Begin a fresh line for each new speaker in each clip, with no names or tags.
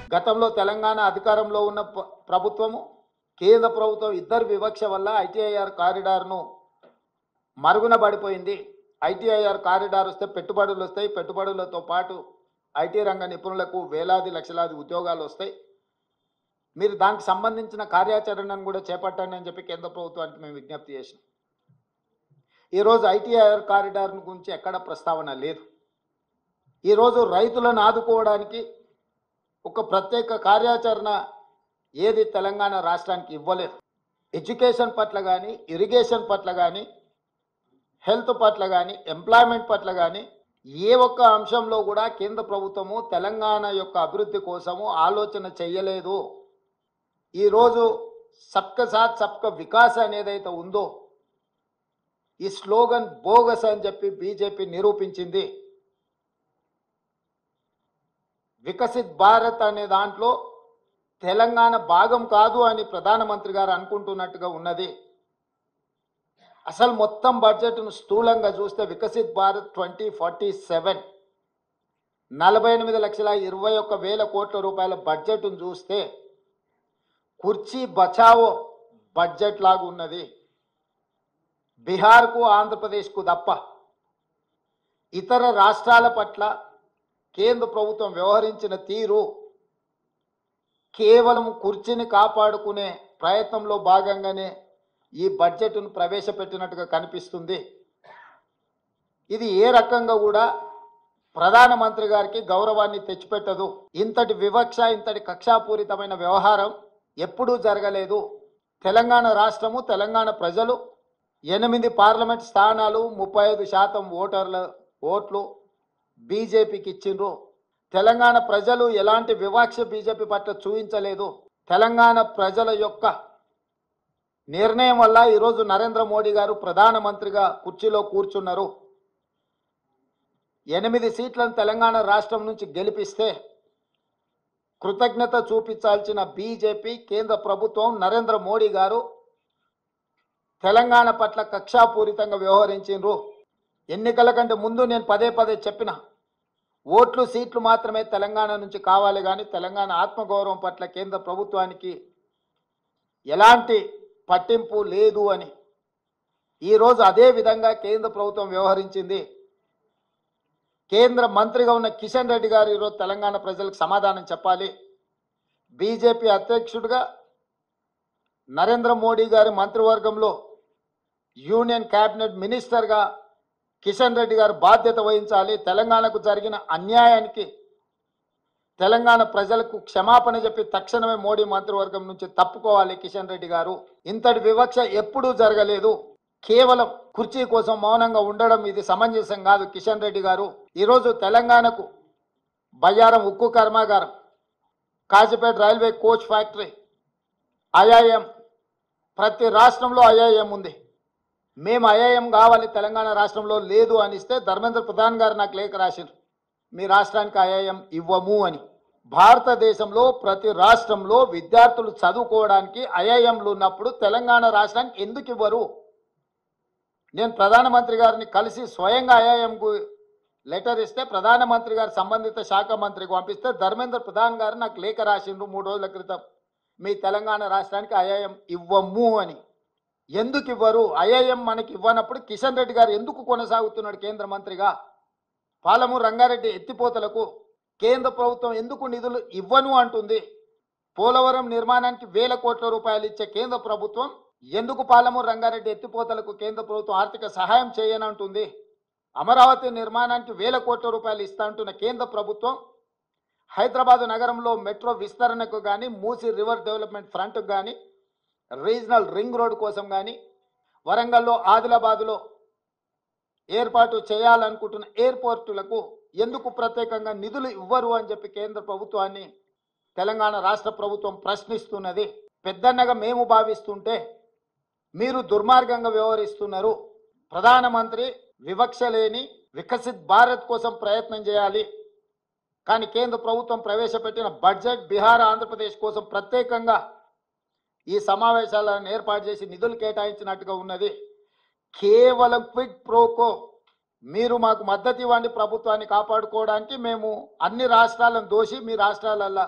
గతంలో తెలంగాణ అధికారంలో ఉన్న ప- ప్రభుత్వము కేంద్ర ప్రభుత్వం ఇద్దరు వివక్ష వల్ల ఐటీఐఆర్ కారిడార్ను మరుగున పడిపోయింది ఐటీఐఆర్ కారిడార్ వస్తే పెట్టుబడులు వస్తాయి పెట్టుబడులతో పాటు ఐటీ రంగ నిపుణులకు వేలాది లక్షలాది ఉద్యోగాలు వస్తాయి మీరు దానికి సంబంధించిన కార్యాచరణను కూడా చేపట్టండి అని చెప్పి కేంద్ర ప్రభుత్వానికి మేము విజ్ఞప్తి చేసినాం ఈరోజు ఐటీఐఆర్ కారిడార్ గురించి ఎక్కడ ప్రస్తావన లేదు ఈరోజు రైతులను ఆదుకోవడానికి ఒక ప్రత్యేక కార్యాచరణ ఏది తెలంగాణ రాష్ట్రానికి ఇవ్వలేదు ఎడ్యుకేషన్ పట్ల కానీ ఇరిగేషన్ పట్ల కానీ హెల్త్ పట్ల కానీ ఎంప్లాయ్మెంట్ పట్ల కానీ ఏ ఒక్క అంశంలో కూడా కేంద్ర ప్రభుత్వము తెలంగాణ యొక్క అభివృద్ధి కోసము ఆలోచన చెయ్యలేదు ఈరోజు సబ్క సాత్ సబ్క వికాస్ అనేదైతే ఉందో ఈ స్లోగన్ బోగస్ అని చెప్పి బీజేపీ నిరూపించింది వికసిత్ భారత్ అనే దాంట్లో తెలంగాణ భాగం కాదు అని ప్రధానమంత్రి గారు అనుకుంటున్నట్టుగా ఉన్నది అసలు మొత్తం బడ్జెట్ను స్థూలంగా చూస్తే Viksit Bharat twenty forty seven నలభై ఎనిమిది లక్షల ఇరవై ఒక్క వేల కోట్ల రూపాయల బడ్జెట్ను చూస్తే కుర్చీ బచావో బడ్జెట్ లాగా ఉన్నది బీహార్కు ఆంధ్రప్రదేశ్కు తప్ప ఇతర రాష్ట్రాల పట్ల కేంద్ర ప్రభుత్వం వ్యవహరించిన తీరు కేవలం కుర్చీని కాపాడుకునే ప్రయత్నంలో భాగంగానే ఈ బడ్జెట్ను ప్రవేశపెట్టినట్టుగా కనిపిస్తుంది ఇది ఏ రకంగా కూడా ప్రధానమంత్రి గారికి గౌరవాన్ని తెచ్చిపెట్టదు ఇంతటి వివక్ష ఇంతటి కక్షాపూరితమైన వ్యవహారం ఎప్పుడూ జరగలేదు తెలంగాణ రాష్ట్రము తెలంగాణ ప్రజలు ఎనిమిది పార్లమెంట్ స్థానాలు ముప్పై ఐదు శాతం ఓటర్ల ఓట్లు బీజేపీకి ఇచ్చిండ్రు తెలంగాణ ప్రజలు ఎలాంటి వివక్ష బీజేపీ పట్ల చూపించలేదు తెలంగాణ ప్రజల యొక్క నిర్ణయం వల్ల ఈరోజు నరేంద్ర మోడీ గారు ప్రధానమంత్రిగా కుర్చీలో కూర్చున్నారు ఎనిమిది సీట్లను తెలంగాణ రాష్ట్రం నుంచి గెలిపిస్తే కృతజ్ఞత చూపించాల్సిన బీజేపీ కేంద్ర ప్రభుత్వం నరేంద్ర మోడీ గారు తెలంగాణ పట్ల కక్షాపూరితంగా వ్యవహరించిండ్రు ఎన్నికల కంటే ముందు నేను పదే పదే చెప్పిన ఓట్లు సీట్లు మాత్రమే తెలంగాణ నుంచి కావాలి కానీ తెలంగాణ ఆత్మగౌరవం పట్ల కేంద్ర ప్రభుత్వానికి ఎలాంటి పట్టింపు లేదు అని ఈరోజు అదే విధంగా కేంద్ర ప్రభుత్వం వ్యవహరించింది కేంద్ర మంత్రిగా ఉన్న కిషన్ రెడ్డి గారు ఈరోజు తెలంగాణ ప్రజలకు సమాధానం చెప్పాలి బీజేపీ అధ్యక్షుడిగా నరేంద్ర మోడీ గారి మంత్రివర్గంలో యూనియన్ క్యాబినెట్ మినిస్టర్గా కిషన్ రెడ్డి గారు బాధ్యత వహించాలి తెలంగాణకు జరిగిన అన్యాయానికి తెలంగాణ ప్రజలకు క్షమాపణ చెప్పి తక్షణమే మోడీ మంత్రివర్గం నుంచి తప్పుకోవాలి కిషన్ రెడ్డి గారు ఇంతటి వివక్ష ఎప్పుడూ జరగలేదు కేవలం కుర్చీ కోసం మౌనంగా ఉండడం ఇది సమంజసం కాదు కిషన్ రెడ్డి గారు ఈరోజు తెలంగాణకు బయ్యారం ఉక్కు కర్మాగారం Kazipet railway coach factory IIM ప్రతి రాష్ట్రంలో ఐఐఎం ఉంది మేము ఐఐఎం కావాలి తెలంగాణ రాష్ట్రంలో లేదు అనిస్తే ధర్మేంద్ర ప్రధాన్ గారు నాకు లేఖ రాశారు మీ రాష్ట్రానికి ఐఐఎం ఇవ్వము అని భారతదేశంలో ప్రతి రాష్ట్రంలో విద్యార్థులు చదువుకోవడానికి ఐఐఎంలు ఉన్నప్పుడు తెలంగాణ రాష్ట్రానికి ఎందుకు ఇవ్వరు నేను ప్రధానమంత్రి గారిని కలిసి స్వయంగా ఐఐఎంకు లెటర్ ఇస్తే ప్రధానమంత్రి గారు సంబంధిత శాఖ మంత్రికి పంపిస్తే ధర్మేంద్ర ప్రధాన్ గారు నాకు లేఖ రాసిండ్రు మూడు రోజుల క్రితం మీ తెలంగాణ రాష్ట్రానికి ఐఐఎం ఇవ్వము అని ఎందుకు ఇవ్వరు ఐఐఎం మనకి ఇవ్వనప్పుడు కిషన్ రెడ్డి గారు ఎందుకు కొనసాగుతున్నాడు కేంద్ర మంత్రిగా పాలమూరు రంగారెడ్డి ఎత్తిపోతలకు కేంద్ర ప్రభుత్వం ఎందుకు నిధులు ఇవ్వను అంటుంది పోలవరం నిర్మాణానికి వేల కోట్ల రూపాయలు ఇచ్చే కేంద్ర ప్రభుత్వం ఎందుకు పాలమూరు రంగారెడ్డి ఎత్తిపోతలకు కేంద్ర ప్రభుత్వం ఆర్థిక సహాయం చేయనంటుంది అమరావతి నిర్మాణానికి వేల కోట్ల రూపాయలు ఇస్తా అంటున్న కేంద్ర ప్రభుత్వం హైదరాబాద్ నగరంలో మెట్రో విస్తరణకు కానీ మూసి రివర్ డెవలప్మెంట్ ఫ్రంట్కు కానీ రీజనల్ రింగ్ రోడ్ కోసం కానీ వరంగల్లో ఆదిలాబాదులో ఏర్పాటు చేయాలనుకుంటున్న ఎయిర్పోర్టులకు ఎందుకు ప్రత్యేకంగా నిధులు ఇవ్వరు అని చెప్పి కేంద్ర ప్రభుత్వాన్ని తెలంగాణ రాష్ట్ర ప్రభుత్వం ప్రశ్నిస్తున్నది పెద్దన్నగా మేము భావిస్తుంటే మీరు దుర్మార్గంగా వ్యవహరిస్తున్నారు ప్రధానమంత్రి వివక్ష లేని వికసిత్ భారత్ కోసం ప్రయత్నం చేయాలి కానీ కేంద్ర ప్రభుత్వం ప్రవేశపెట్టిన బడ్జెట్ బీహార్ ఆంధ్రప్రదేశ్ కోసం ప్రత్యేకంగా ఈ సమావేశాలను ఏర్పాటు చేసి నిధులు కేటాయించినట్టుగా ఉన్నది కేవలం క్విక్ ప్రోకో మీరు మాకు మద్దతు ఇవ్వండి ప్రభుత్వాన్ని కాపాడుకోవడానికి మేము అన్ని రాష్ట్రాలను దోషి మీ రాష్ట్రాలల్లో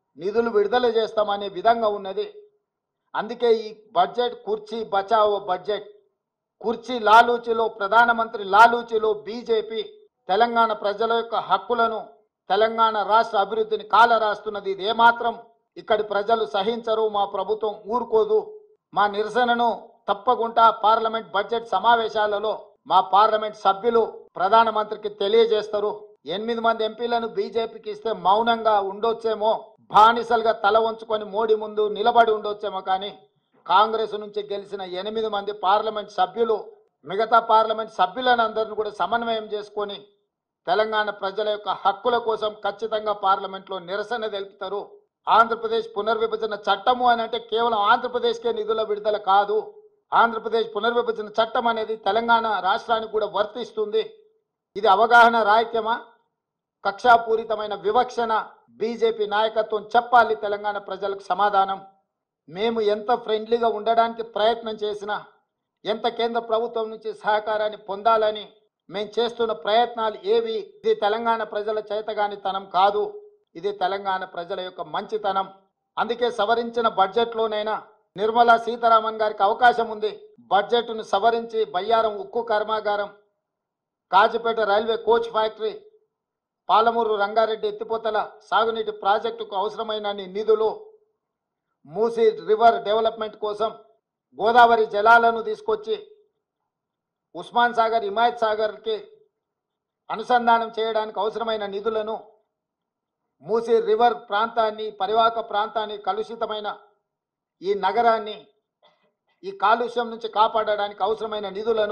నిధులు విడుదల చేస్తామనే విధంగా ఉన్నది అందుకే ఈ బడ్జెట్ కుర్చీ బచావో బడ్జెట్ కుర్చీ లాలూచిలో ప్రధానమంత్రి లాలూచిలో బీజేపీ తెలంగాణ ప్రజల యొక్క హక్కులను తెలంగాణ రాష్ట్ర అభివృద్ధిని కాల రాస్తున్నది ఇది ఏమాత్రం ఇక్కడి ప్రజలు సహించరు మా ప్రభుత్వం ఊరుకోదు మా నిరసనను తప్పకుండా పార్లమెంట్ బడ్జెట్ సమావేశాలలో మా పార్లమెంట్ సభ్యులు ప్రధానమంత్రికి తెలియజేస్తారు ఎనిమిది మంది ఎంపీలను బీజేపీకి ఇస్తే మౌనంగా ఉండొచ్చేమో బానిసలుగా తల వంచుకొని మోడీ ముందు నిలబడి ఉండొచ్చేమో కానీ కాంగ్రెస్ నుంచి గెలిచిన ఎనిమిది మంది పార్లమెంట్ సభ్యులు మిగతా పార్లమెంట్ సభ్యులను అందరిని కూడా సమన్వయం చేసుకొని తెలంగాణ ప్రజల యొక్క హక్కుల కోసం ఖచ్చితంగా పార్లమెంట్లో నిరసన తెలుపుతారు ఆంధ్రప్రదేశ్ పునర్విభజన చట్టము అని అంటే కేవలం ఆంధ్రప్రదేశ్కే నిధుల విడుదల కాదు ఆంధ్రప్రదేశ్ పునర్విభజన చట్టం అనేది తెలంగాణ రాష్ట్రానికి కూడా వర్తిస్తుంది ఇది అవగాహన రాహిత్యమా కక్షాపూరితమైన వివక్షణ బీజేపీ నాయకత్వం చెప్పాలి తెలంగాణ ప్రజలకు సమాధానం మేము ఎంత ఫ్రెండ్లీగా ఉండడానికి ప్రయత్నం చేసినా ఎంత కేంద్ర ప్రభుత్వం నుంచి సహకారాన్ని పొందాలని మేము చేస్తున్న ప్రయత్నాలు ఏవి ఇది తెలంగాణ ప్రజల చేతగానితనం కాదు ఇది తెలంగాణ ప్రజల యొక్క మంచితనం అందుకే సవరించిన బడ్జెట్లోనైనా నిర్మలా సీతారామన్ గారికి అవకాశం ఉంది బడ్జెట్ను సవరించి బయ్యారం ఉక్కు కర్మాగారం Kazipet railway coach factory Palamuru Rangareddy ఎత్తిపోతల సాగునీటి ప్రాజెక్టుకు అవసరమైన నిధులు మూసీ రివర్ డెవలప్మెంట్ కోసం గోదావరి జలాలను తీసుకొచ్చి ఉస్మాన్ సాగర్ హిమాయత్ సాగర్కి అనుసంధానం చేయడానికి అవసరమైన నిధులను మూసీ రివర్ ప్రాంతాన్ని పరివాహక ప్రాంతాన్ని కలుషితమైన ఈ నగరాన్ని ఈ కాలుష్యం నుంచి కాపాడడానికి అవసరమైన నిధులను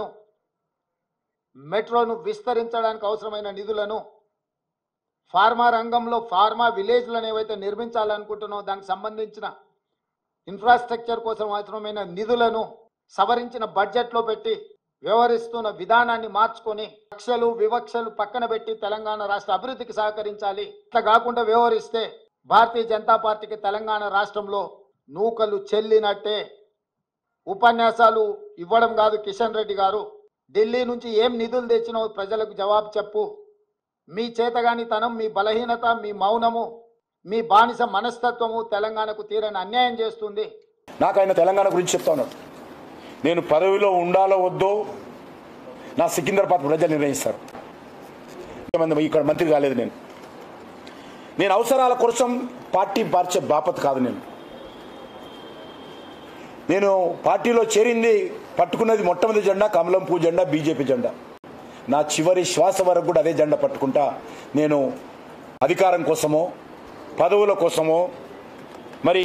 మెట్రోను విస్తరించడానికి అవసరమైన నిధులను ఫార్మా రంగంలో ఫార్మా విలేజ్లను ఏవైతే నిర్మించాలనుకుంటున్నామో దానికి సంబంధించిన ఇన్ఫ్రాస్ట్రక్చర్ కోసం అవసరమైన నిధులను సవరించిన బడ్జెట్లో పెట్టి వ్యవహరిస్తున్న విధానాన్ని మార్చుకొని కక్షలు వివక్షలు పక్కన పెట్టి తెలంగాణ రాష్ట్ర అభివృద్ధికి సహకరించాలి ఇట్లా కాకుండా వ్యవహరిస్తే భారతీయ జనతా పార్టీకి తెలంగాణ రాష్ట్రంలో నూకలు చెల్లినట్టే ఉపన్యాసాలు ఇవ్వడం కాదు కిషన్ రెడ్డి గారు ఢిల్లీ నుంచి ఏం నిధులు తెచ్చినావు ప్రజలకు జవాబు చెప్పు మీ చేతగానితనం మీ బలహీనత మీ మౌనము మీ బానిస మనస్తత్వము తెలంగాణకు తీరని అన్యాయం చేస్తుంది
నాకు ఆయన తెలంగాణ గురించి చెప్తా ఉన్నాడు నేను పదవిలో ఉండాలో వద్దో నా సికింద్రాబాద్ ప్రజలు నిర్ణయిస్తారు ఏమంది ఇక్కడ మంత్రి కాలేదు నేను నేను అవసరాల కోసం పార్టీ మార్చే బాపత్ కాదు నేను నేను పార్టీలో చేరింది పట్టుకున్నది మొట్టమొదటి జెండా కమలం పూ జెండా బీజేపీ జెండా నా చివరి శ్వాస వరకు కూడా అదే జెండా పట్టుకుంటా నేను అధికారం కోసమో పదవుల కోసమో మరి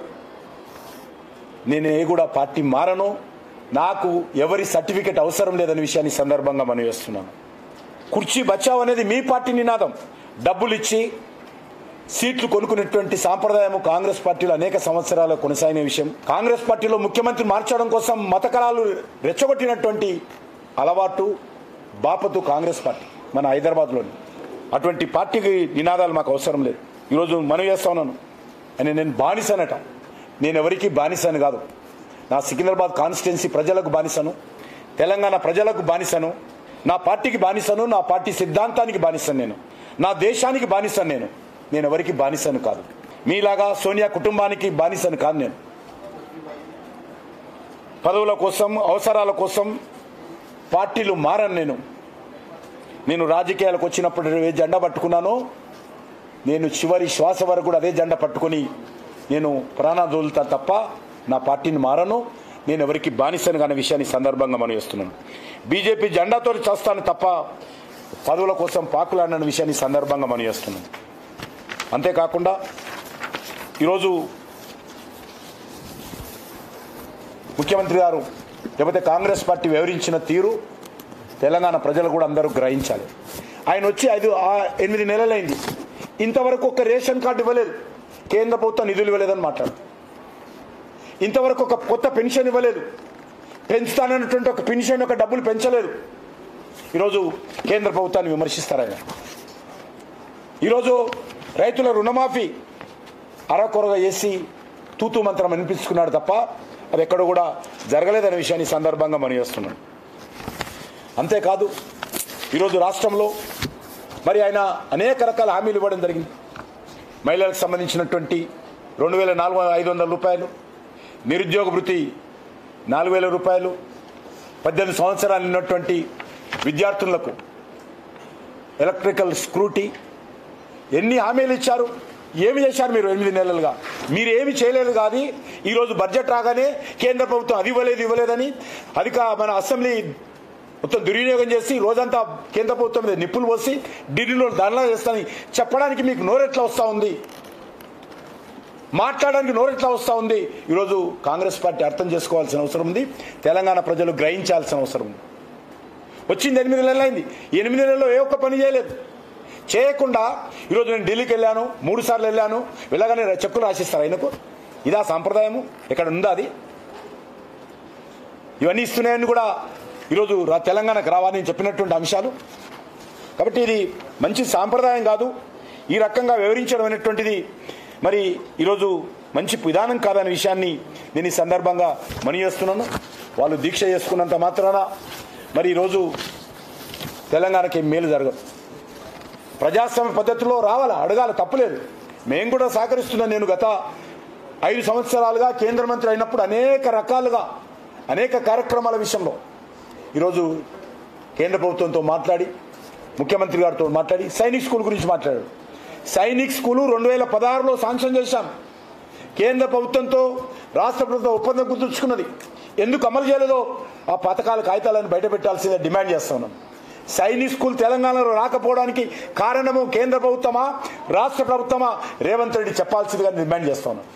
నేను ఏ కూడా పార్టీ మారను నాకు ఎవరి సర్టిఫికెట్ అవసరం లేదనే విషయాన్ని ఈ సందర్భంగా మనం వేస్తున్నాను కుర్చీ బచావ్ అనేది మీ పార్టీ నినాదం డబ్బులు ఇచ్చి సీట్లు కొనుక్కునేటువంటి సాంప్రదాయం కాంగ్రెస్ పార్టీలో అనేక సంవత్సరాలు కొనసాగిన విషయం కాంగ్రెస్ పార్టీలో ముఖ్యమంత్రి మార్చడం కోసం మత కళాలు రెచ్చగొట్టినటువంటి అలవాటు బాపతు కాంగ్రెస్ పార్టీ మన హైదరాబాద్లోని అటువంటి పార్టీకి నినాదాలు మాకు అవసరం లేదు ఈరోజు మనం చేస్తా ఉన్నాను అని నేను బానిసనట నేను ఎవరికి బానిసను కాదు నా సికింద్రాబాద్ కాన్స్టిట్యున్సీ ప్రజలకు బానిసను తెలంగాణ ప్రజలకు బానిసను నా పార్టీకి బానిసను నా పార్టీ సిద్ధాంతానికి బానిసను నేను నా దేశానికి బానిసను నేను నేను ఎవరికి బానిసను కాదు మీలాగా సోనియా కుటుంబానికి బానిసను కాదు నేను పదవుల కోసం అవసరాల కోసం పార్టీలు మారను నేను నేను రాజకీయాలకు వచ్చినప్పుడు ఏ జెండా పట్టుకున్నానో నేను చివరి శ్వాస వరకు కూడా అదే జెండా పట్టుకొని నేను ప్రాణాలు వదులుతా తప్ప నా పార్టీని మారను నేను ఎవరికి బానిసను కాని విషయాన్ని ఈ సందర్భంగా మనం చేస్తున్నాను బీజేపీ జెండాతో చేస్తాను తప్ప పదవుల కోసం పాకులాడిన విషయాన్ని ఈ సందర్భంగా మనం చేస్తున్నాం అంతేకాకుండా ఈరోజు ముఖ్యమంత్రి గారు లేకపోతే కాంగ్రెస్ పార్టీ వివరించిన తీరు తెలంగాణ ప్రజలు కూడా అందరూ గ్రహించాలి ఆయన వచ్చి ఐదు ఆ- ఎనిమిది నెలలైంది ఇంతవరకు ఒక రేషన్ కార్డు ఇవ్వలేదు కేంద్ర ప్రభుత్వం నిధులు ఇవ్వలేదని మాట్లాడు ఇంతవరకు ఒక కొత్త పెన్షన్ ఇవ్వలేదు పెంచుతానన్నటువంటి ఒక పెన్షన్ ఒక డబ్బులు పెంచలేదు ఈరోజు కేంద్ర ప్రభుత్వాన్ని విమర్శిస్తారు ఆయన ఈరోజు రైతుల రుణమాఫీ అరకొరగా చేసి తూతూ మంత్రం అనిపించుకున్నాడు తప్ప అది ఎక్కడ కూడా జరగలేదనే విషయాన్ని ఈ సందర్భంగా మనం చేస్తున్నాం అంతేకాదు ఈరోజు రాష్ట్రంలో మరి ఆయన అనేక రకాల హామీలు ఇవ్వడం జరిగింది మహిళలకు సంబంధించినటువంటి రెండు వేల నాలుగు ఐదు వందల రూపాయలు నిరుద్యోగ వృత్తి నాలుగు వేల రూపాయలు పద్దెనిమిది సంవత్సరాలు ఉన్నటువంటి విద్యార్థులకు ఎలక్ట్రికల్ స్క్రూటీ ఎన్ని హామీలు ఇచ్చారు ఏమి చేశారు మీరు ఎనిమిది నెలలుగా మీరు ఏమి చేయలేదు కాదు ఈరోజు బడ్జెట్ రాగానే కేంద్ర ప్రభుత్వం అది ఇవ్వలేదు ఇవ్వలేదని అధిక మన అసెంబ్లీ మొత్తం దుర్వినియోగం చేసి రోజంతా కేంద్ర ప్రభుత్వం మీద నిప్పులు పోసి ఢిల్లీలో ధర్నా చేస్తానని చెప్పడానికి మీకు నోరెట్లా వస్తూ ఉంది మాట్లాడడానికి నోరెట్లా వస్తూ ఉంది ఈరోజు కాంగ్రెస్ పార్టీ అర్థం చేసుకోవాల్సిన అవసరం ఉంది తెలంగాణ ప్రజలు గ్రహించాల్సిన అవసరం ఉంది వచ్చింది ఎనిమిది నెలలు అయింది ఈ ఎనిమిది నెలల్లో ఏ ఒక్క పని చేయలేదు చేయకుండా ఈరోజు నేను ఢిల్లీకి వెళ్ళాను మూడు సార్లు వెళ్ళాను వెళ్ళగానే చెక్కులు రాసిస్తారు ఆయనకు ఇదా సాంప్రదాయము ఇక్కడ ఉందా అది ఇవన్నీ ఇస్తున్నాయని కూడా ఈరోజు రా- తెలంగాణకు రావాలని చెప్పినటువంటి అంశాలు కాబట్టి ఇది మంచి సాంప్రదాయం కాదు ఈ రకంగా వివరించడం అనేటువంటిది మరి ఈరోజు మంచి విధానం కాదనే విషయాన్ని నేను ఈ సందర్భంగా మని చేస్తున్నాను వాళ్ళు దీక్ష చేసుకున్నంత మాత్రాన మరి ఈరోజు తెలంగాణకి ఏం మేలు జరగదు ప్రజాస్వామ్య పద్ధతిలో రావాలా అడగాల తప్పులేదు మేము కూడా సహకరిస్తున్నాం నేను గత ఐదు సంవత్సరాలుగా కేంద్ర మంత్రి అయినప్పుడు అనేక రకాలుగా అనేక కార్యక్రమాల విషయంలో ఈరోజు కేంద్ర ప్రభుత్వంతో మాట్లాడి ముఖ్యమంత్రి గారితో మాట్లాడి సైనిక్ స్కూల్ గురించి మాట్లాడాడు సైనిక్ స్కూలు రెండు వేల పదహారులో శాంక్షన్ చేశాం కేంద్ర ప్రభుత్వంతో రాష్ట్ర ప్రభుత్వం ఒప్పందం కుదుర్చుకున్నది ఎందుకు అమలు చేయలేదో ఆ పథకాల కాగితాలను బయట పెట్టాల్సిందే డిమాండ్ చేస్తా ఉన్నాం సైనిక్ స్కూల్ తెలంగాణలో రాకపోవడానికి కారణము కేంద్ర ప్రభుత్వమా రాష్ట్ర ప్రభుత్వమా రేవంత్ రెడ్డి చెప్పాల్సిందిగా డిమాండ్ చేస్తా ఉన్నాం